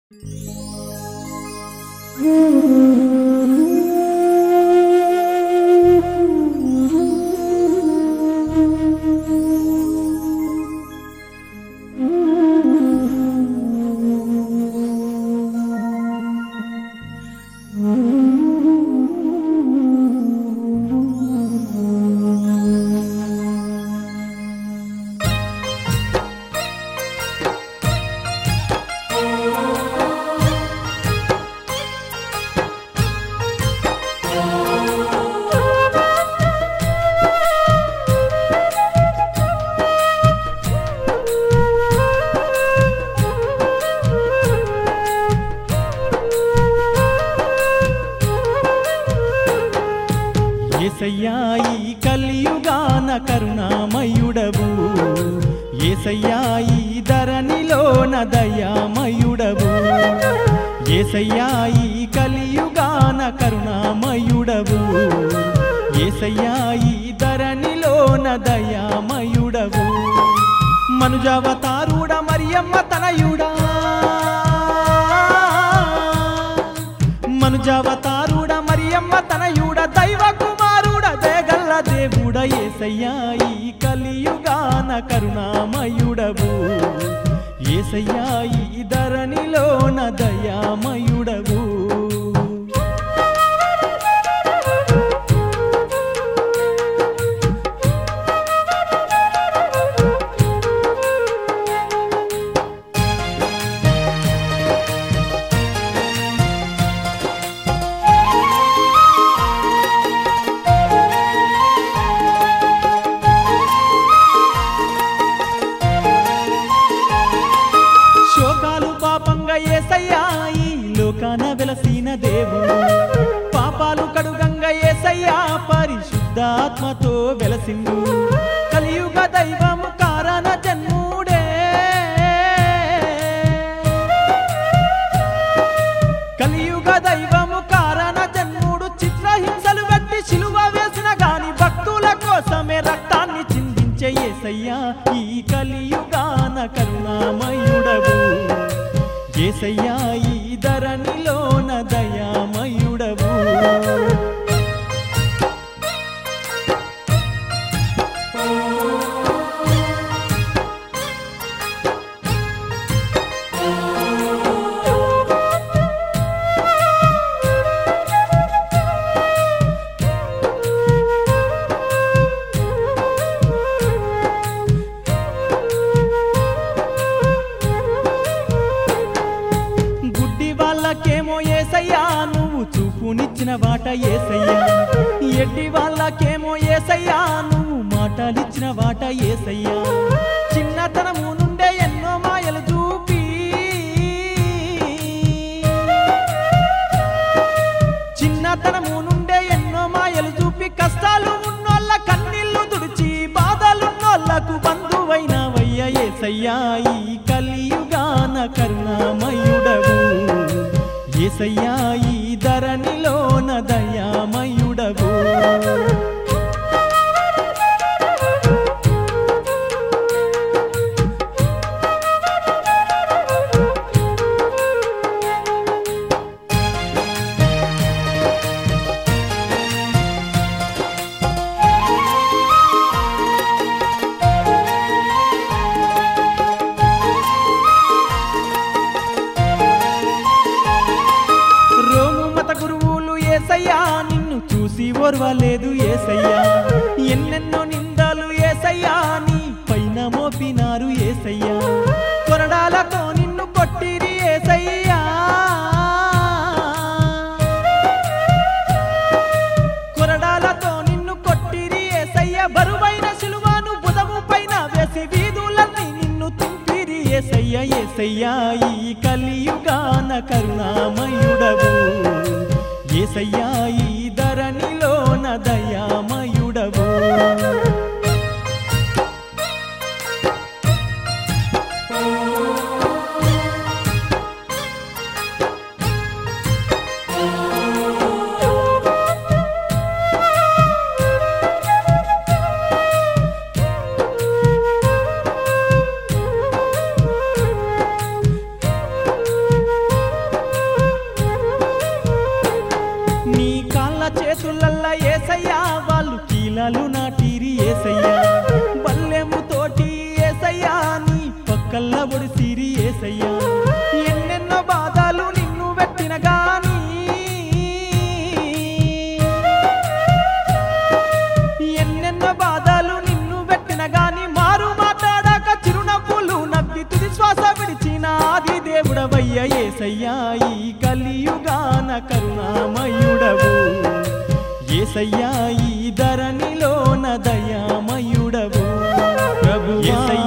ఏసయ్యా ఈ కలియుగాన కరుణామయుడవు ఏసయ్యా ఈ ధరణిలోన దయామయుడవు ఏసయ్యా ఈ కలియుగాన కరుణామయుడవు ఏసయ్యా ఈ ధరణిలోన దయామయుడవు మనుజావతారుడ మరియమ్మ తనయుడా మనుజావతారుడ మరియమ్మ తనయుడ దైవ కుమారుడ జయగల్ల దేవుడ ఏసయ్యా ఈ కలియుగాన కరుణామయుడవు ఏసయ్యా ఈ ధరణిలోన దయామయుడవు శోకాలు పాపంగా ఏసయ్యా ఈ లోకాన వెలసిన దేవుడు పాపాలు కడుగంగా ఏసయ్యా పరిశుద్ధాత్మతో వెలసిండు కలియుగ దైవము కారణ జన్ముడే కలియుగ దైవము కారణ జన్ముడు చిత్రహింసలు వెట్టి శిలువ వేసిన గాని భక్తుల కోసమే రక్తాన్ని చిందించే ఏసయ్యా ఈ కలియుగాన కరుణామయుడవు ఏసయ్యా ఈ ధరణిలోన దయామయుడవు గుడ్డి వాళ్ళకేమో ఏసయ్యా నువ్వు చూపునిచ్చిన వాట ఏసయ్యా ఎడ్డి వాళ్ళకేమో ఏసయ్యా నువ్వు మాటలిచ్చిన వాట ఏసయ్యా చిన్నతనము నుండే ఎన్నో మాయలు చూపి చిన్నతనము నుండే ఎన్నో మాయలు చూపి కష్టాలు ఉన్నోళ్ళ కన్నీళ్లు తుడిచి బాధలున్నోళ్ళకు బంధువైనవయ్య ఏసయ్యా ఈ కలియుగాన కరుణామయుడవు ఏసయ్యా ఈ ధరణిలోన దయామయుడవు రోము మత గురువులు ఏసయ్యా నిన్ను చూసి ఓర్వలేదు ఏసయ్యా ఎన్నెన్నో నిందాలు ఏసయ్యా నీ పైన మోపినారు ఏసయ్యా కొరడాలతో నిన్ను కొట్టిరి ఏసయ్యా కొరడాలతో నిన్ను కొట్టిరి ఏసయ్య బరువైన సిలువను బుధము పైన వేసి వీధులన్నీ నిన్ను తింపిరి ఏసయ్య ఏసయ్య ఈ కలియుగాన కరుణామయుడవు ఏసయ్య ఈ ధరణిలోన దయామయుడవు విత్తనాలు నాటిరి ఏసయ్యా బల్లెము తోటి ఏసయ్యా నీ పక్కల్ల ఒడిసిరి ఏసయ్యా ఎన్నెన్నో బాధలు నిన్ను పెట్టిన గాని ఎన్నెన్నో బాధలు నిన్ను పెట్టిన గాని మారు మాట్లాడాక చిరునవ్వులు నవ్వి తుది శ్వాస విడిచిన ఆది దేవుడవయ్య ఏసయ్యా ఈ కలియుగాన కరుణామయుడవు ఏసయ్యా ఈ ధరణిలోన దయామయుడవు ప్రభు ఏసయ్యా